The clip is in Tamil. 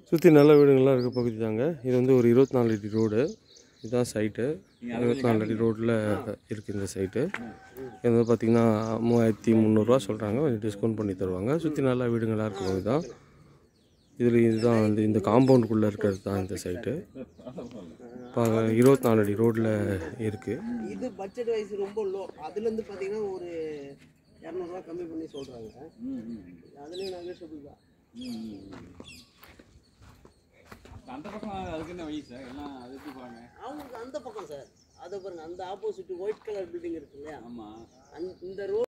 சுற்றி நல்ல வீடுங்கள்லாம் இருக்க பகுதி தாங்க இது வந்து ஒரு இருபத்தி நாலு அடி ரோடு இதுதான் சைட்டு இருபத்தி நாலு அடி ரோட்டில் இருக்குது இந்த சைட்டு இது வந்து பார்த்திங்கன்னா மூவாயிரத்தி முந்நூறுரூவா சொல்கிறாங்க கொஞ்சம் டிஸ்கவுண்ட் பண்ணி தருவாங்க சுற்றி நல்ல வீடுங்களாக இருக்க பகுதி தான் இதில் இதுதான் வந்து இந்த காம்பவுண்டுக்குள்ளே இருக்கிறது தான் இந்த சைட்டு இப்போ இருபத்தி நாலு அடி ரோட்டில் இருக்குது இது பட்ஜெட் வைஸ் ரொம்ப லோ அதுலேருந்து பார்த்தீங்கன்னா ஒரு இரநூறுவா கம்மி பண்ணி சொல்கிறாங்க அதுலேயும் நெகோஷியபிள் தான் அந்த பக்கம் அதுக்கு என்ன வழி சார் எல்லாம் அதுக்கு போகிறாங்க அவங்களுக்கு அந்த பக்கம் சார் அதை பாருங்க அந்த ஆப்போசிட் ஒயிட் கலர் பில்டிங் இருக்கு இல்லையா ஆமாம் அந்த இந்த ரோடு